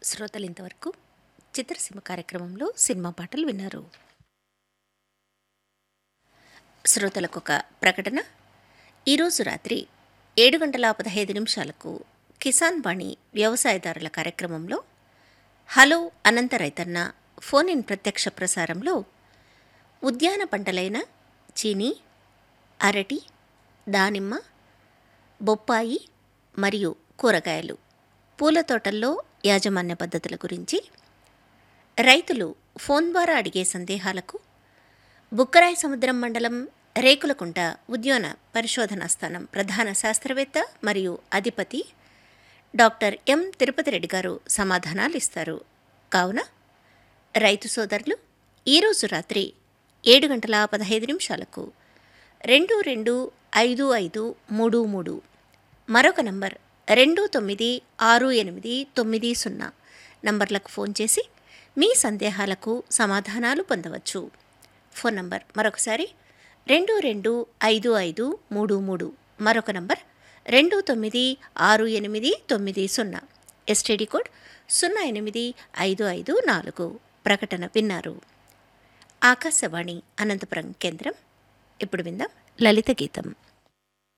శ్రోతలు ఇంతవరకు చిత్రసీమ కార్యక్రమంలో సినిమా పాటలు విన్నారు శ్రోతలకు ఒక ప్రకటన ఈరోజు రాత్రి ఏడు గంటల పదహైదు నిమిషాలకు కిసాన్ వాణి వ్యవసాయదారుల కార్యక్రమంలో హలో అనంత రైతన్న ఫోన్ ఇన్ ప్రత్యక్ష ప్రసారంలో ఉద్యాన పంటలైన చీనీ అరటి దానిమ్మ బొప్పాయి మరియు కూరగాయలు పూల తోటల్లో యాజమాన్య పద్ధతుల గురించి రైతులు ఫోన్ ద్వారా అడిగే సందేహాలకు బుక్కరాయి సముద్రం మండలం రేకులకుంట ఉద్యాన పరిశోధనా స్థానం ప్రధాన శాస్త్రవేత్త మరియు అధిపతి డాక్టర్ ఎం తిరుపతి రెడ్డి గారు సమాధానాలు ఇస్తారు కావున రైతు సోదరులు ఈరోజు రాత్రి ఏడు గంటల పదహైదు నిమిషాలకు రెండు రెండు ఐదు ఐదు మూడు మూడు మరొక నంబర్ రెండు తొమ్మిది ఆరు ఎనిమిది తొమ్మిది సున్నా నంబర్లకు ఫోన్ చేసి మీ సందేహాలకు సమాధానాలు పొందవచ్చు ఫోన్ నంబర్ మరొకసారి రెండు రెండు ఐదు ఐదు మూడు మూడు మరొక నంబర్ రెండు తొమ్మిది ఆరు ఎనిమిది తొమ్మిది సున్నా ఎస్టీడీ కోడ్ సున్నా ఎనిమిది ఐదు ఐదు నాలుగు ప్రకటన విన్నారు ఆకాశవాణి అనంతపురం కేంద్రం ఇప్పుడు విందాం లలిత గీతం